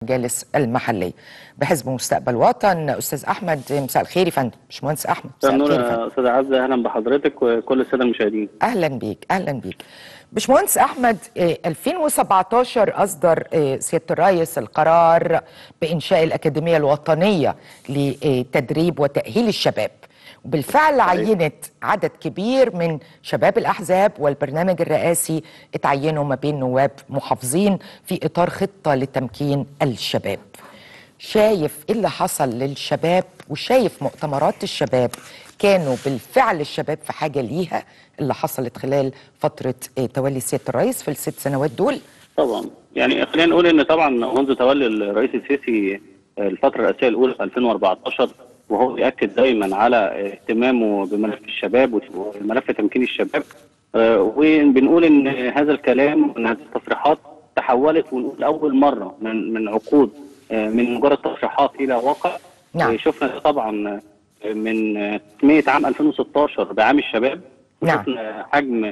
جالس المحلية بحزب مستقبل وطن أستاذ أحمد مساء الخير يا فندم باشمهندس أحمد مساء النور الخير يا فندم يا استاذ عزه اهلا بحضرتك وكل الساده المشاهدين أهلا بيك أهلا بيك باشمهندس أحمد آه، 2017 أصدر آه، سيادة الرئيس القرار بإنشاء الأكاديمية الوطنية لتدريب وتأهيل الشباب وبالفعل عينت عدد كبير من شباب الأحزاب والبرنامج الرئاسي اتعينوا ما بين نواب محافظين في إطار خطة لتمكين الشباب شايف ايه اللي حصل للشباب وشايف مؤتمرات الشباب كانوا بالفعل الشباب في حاجه ليها اللي حصلت خلال فتره آه، تولي سياده الرئيس في الست سنوات دول طبعا يعني خلينا نقول ان طبعا منذ تولي الرئيس السيسي الفتره الرئاسيه الاولى في 2014 وهو بياكد دايما على اهتمامه بملف الشباب وملف تمكين الشباب آه، وبنقول ان هذا الكلام وان هذه التصريحات تحولت ونقول لاول مره من من عقود آه، من مجرد تصريحات الى واقع نعم. آه، شفنا ده طبعا آه، من آه، تسميه عام 2016 بعام الشباب نعم. وشفنا حجم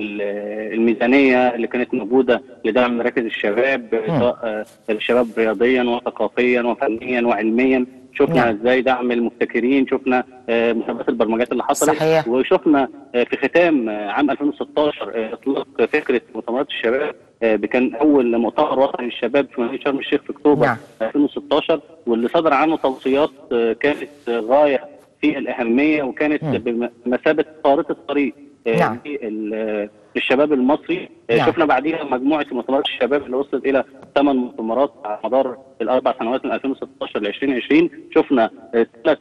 ال- الميزانيه اللي كانت موجوده لدعم مراكز الشباب سواء آه، الشباب رياضيا وثقافيا وفنيا وعلميا شفنا نعم. ازاي دعم المبتكرين شفنا آه، مسابقات البرمجات اللي حصلت صحيح. وشفنا آه، في ختام آه، عام 2016 آه، اطلاق فكره مؤتمرات الشباب آه، كان اول مؤتمر وطني للشباب في مدينه شرم الشيخ في اكتوبر نعم. 2016 واللي صدر عنه توصيات آه، كانت آه، غايه في الاهميه وكانت مم. بمثابه خارطه طريق آه، نعم. لل- للشباب المصري آه، نعم. شفنا بعديها مجموعه مؤتمرات الشباب اللي وصلت الى ثمان مؤتمرات على مدار الاربع سنوات من 2016 ل 2020 شفنا ثلاث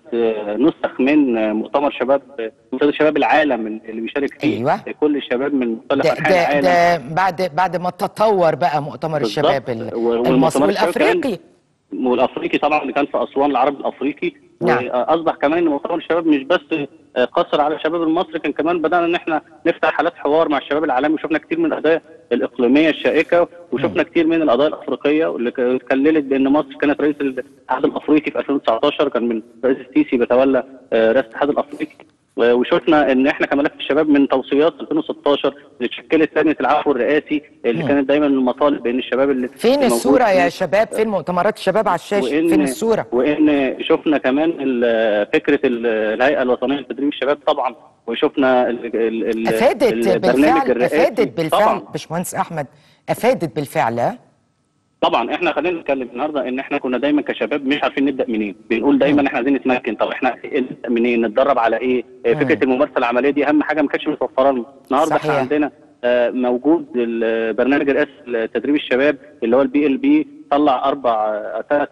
نسخ من آه، مؤتمر شباب آه، منتدى شباب العالم اللي بيشارك فيه أيوة. آه، كل الشباب من مختلف ده, انحاء ده, العالم ده بعد بعد ما تطور بقى مؤتمر بالظبط. الشباب ال- و- والمؤتمر المصري الشباب كمان والافريقي والافريقي طبعا اللي كان في اسوان العربي الافريقي نعم. واصبح كمان ان مؤتمر الشباب مش بس آه، قصر على الشباب المصري كان كمان بدانا ان احنا نفتح حالات حوار مع الشباب العالمي وشفنا كتير من القضايا الاقليميه الشائكه وشفنا كتير من القضايا الافريقيه واللي ك- اتكللت بان مصر كانت رئيس الاتحاد الافريقي في 2019 كان من رئيس السيسي بيتولى آه، رئاسه الاتحاد الافريقي و- وشفنا ان احنا كملف الشباب من توصيات 2016 اللي شكلت لجنه العفو الرئاسي اللي مم. كانت دايما المطالب بان الشباب اللي فين موجود الصوره في- يا شباب فين مؤتمرات الشباب على الشاشه فين الصوره وان شفنا كمان ال- فكره ال- الهيئه الوطنيه لتدريب الشباب طبعا وشفنا ال- ال- ال- افادت البرنامج بالفعل الرئاسي. افادت بالفعل طبعا باشمهندس احمد افادت بالفعل ها؟ طبعا احنا خلينا نتكلم النهارده ان احنا كنا دايما كشباب مش عارفين نبدا منين بنقول دايما احنا عايزين نتمكن طب احنا نبدا منين نتدرب على ايه آه، فكره الممارسه العمليه دي اهم حاجه ما كانتش متوفره لنا النهارده احنا صحيح. عندنا آه، موجود البرنامج الرئاسي لتدريب الشباب اللي هو البي ال بي طلع اربع ثلاث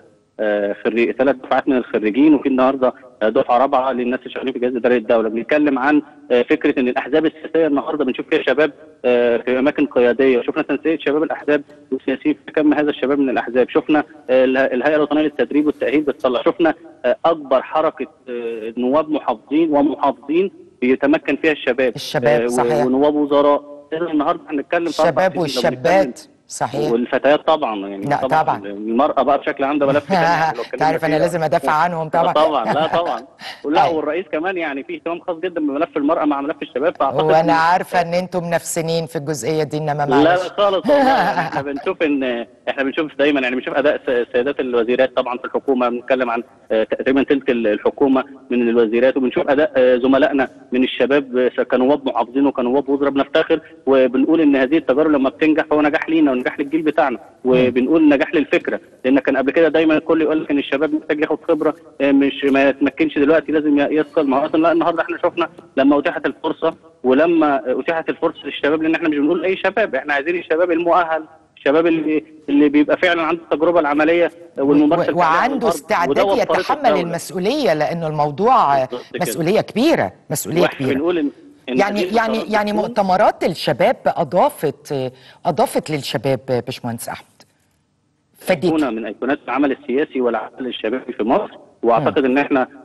خريج ثلاث دفعات من الخريجين وفي النهارده آه، دفعه رابعه للناس اللي شغالين في جهاز اداره الدوله بنتكلم عن آه، فكره ان الاحزاب السياسيه النهارده بنشوف فيها شباب آه، في اماكن قياديه شفنا تنسيق شباب الاحزاب والسياسيين في كم هذا الشباب من الاحزاب شفنا آه، اله- الهيئه الوطنيه للتدريب والتاهيل بتطلع شفنا آه، اكبر حركه آه، نواب محافظين ومحافظين بيتمكن فيها الشباب الشباب، آه، و- صحيح. ونواب وزراء إذا النهارده هنتكلم في أربع الشباب سنين، لو بنتكلم والشابات صحيح والفتيات طبعا يعني لا، طبعا. المراه بقى بشكل عام ده ملف تاني يعني لو اتكلمنا تعرف انا فيها. لازم ادافع عنهم لا طبعا طبعا لا طبعا لا أيوة. والرئيس كمان يعني في اهتمام خاص جدا بملف المراه مع ملف الشباب فاعتقد وانا إن- عارفه ان انتم منافسين في الجزئيه دي انما لا لا معلش خالص والله يعني احنا بنشوف ان احنا بنشوف دايما يعني بنشوف اداء س- السيدات الوزيرات طبعا في الحكومه بنتكلم عن آه، تقريبا ثلث الحكومه من الوزيرات وبنشوف اداء آه، زملائنا من الشباب آه، كنواب محافظين وكنواب وزراء بنفتخر وبنقول ان هذه التجارب لما بتنجح فهو نجاح لينا ونجاح للجيل بتاعنا وبنقول نجاح للفكره لان كان قبل كده دايما الكل يقول لك ان الشباب محتاج ياخد خبره آه، مش ما يتمكنش دلوقتي لازم ي- يثقل مهارات لا النهارده احنا شفنا لما اتيحت الفرصه ولما اتيحت الفرصه للشباب لان احنا مش بنقول اي شباب احنا عايزين الشباب المؤهل الشباب اللي اللي بيبقى فعلا عنده التجربه العمليه والممارسه و- الفعلية على وعنده الأرض. استعداد وده وفرته يتحمل الدولة. المسؤوليه لانه الموضوع بالظبط كده. مسؤوليه كبيره مسؤوليه واحنا كبيره بنقول ان إن يعني هذه يعني القرارات يعني بتكون- مؤتمرات الشباب اضافت اضافت للشباب باشمهندس احمد فديك ايقونه من ايقونات العمل السياسي والعمل الشبابي في مصر واعتقد ان احنا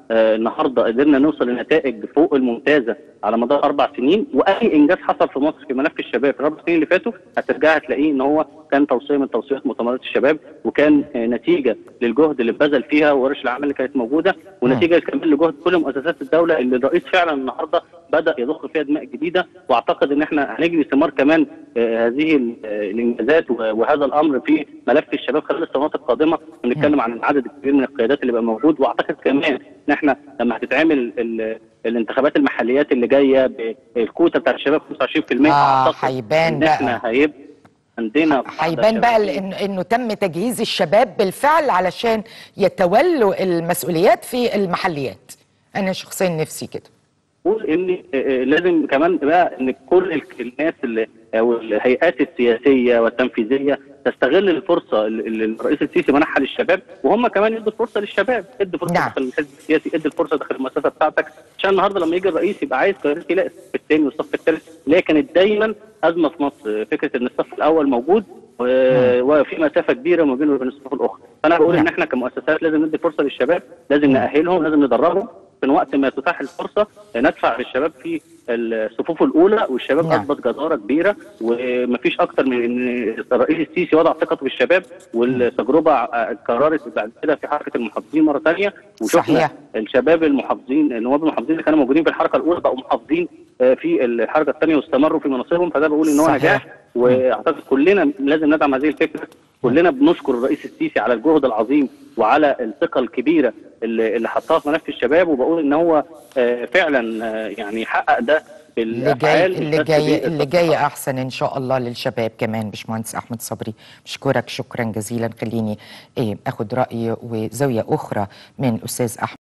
آه النهارده قدرنا نوصل لنتائج فوق الممتازه على مدار اربع سنين واي انجاز حصل في مصر في ملف الشباب في الاربع سنين اللي فاتوا هترجع هتلاقيه ان هو كان توصيه من توصيات مؤتمرات الشباب وكان آه نتيجه للجهد اللي اتبذل فيها وورش العمل اللي كانت موجوده ونتيجه كمان لجهد كل مؤسسات الدوله اللي الرئيس فعلا النهارده بدا يضخ فيها دماء جديده واعتقد ان احنا هنجني ثمار كمان آه هذه ال- آه الانجازات و- وهذا الامر في ملف الشباب خلال السنوات القادمه بنتكلم عن العدد الكبير من القيادات اللي بقى موجود واعتقد كمان ان احنا لما هتتعمل ال- الانتخابات المحليات اللي جايه بالكوتا بتاع الشباب 25% آه، اعتقد هيبان ان بقى. احنا هيبقى عندنا هيبان بقى لأن انه تم تجهيز الشباب بالفعل علشان يتولوا المسؤوليات في المحليات انا شخصيا نفسي كده بقول ان آه، آه، لازم كمان بقى ان كل ال- الناس اللي او الهيئات السياسيه والتنفيذيه تستغل الفرصه اللي اللي الرئيس السيسي منحها للشباب وهم كمان يدوا الفرصه للشباب ادي فرصه نعم. داخل الحزب السياسي ادي الفرصه داخل المؤسسه بتاعتك عشان النهارده لما يجي الرئيس يبقى عايز قيادات يلاقي الصف الثاني والصف الثالث اللي هي كانت دايما ازمه في مصر فكره ان الصف الاول موجود و- وفي مسافه كبيره ما بينه وبين الصفوف الاخرى فانا بقول ان نعم. احنا كمؤسسات لازم ندي فرصه للشباب لازم ناهلهم لازم ندربهم في وقت ما تتاح الفرصه ندفع للشباب في الصفوف الاولى والشباب نعم. اثبت جداره كبيره ومفيش اكتر من ان الرئيس السيسي وضع ثقته في الشباب والتجربه ع- قررت بعد كده في حركه المحافظين مره ثانيه وشفنا صحيح. الشباب المحافظين النواب المحافظين اللي كانوا موجودين في الحركه الاولى بقوا محافظين آه، في الحركه الثانيه واستمروا في مناصبهم فده بقول ان هو صحيح. نجاح واعتقد كلنا لازم ندعم هذه الفكره كلنا بنشكر الرئيس السيسي على الجهد العظيم وعلى الثقه الكبيره اللي اللي حطها في ملف الشباب وبقول ان هو آه، فعلا آه، يعني حقق ده اللي جاي بالافعال اللي مش بس جاي بال- اللي جاي احسن ان شاء الله للشباب كمان باشمهندس احمد صبري بشكرك شكرا جزيلا خليني إيه اخد راي وزاويه اخرى من الاستاذ احمد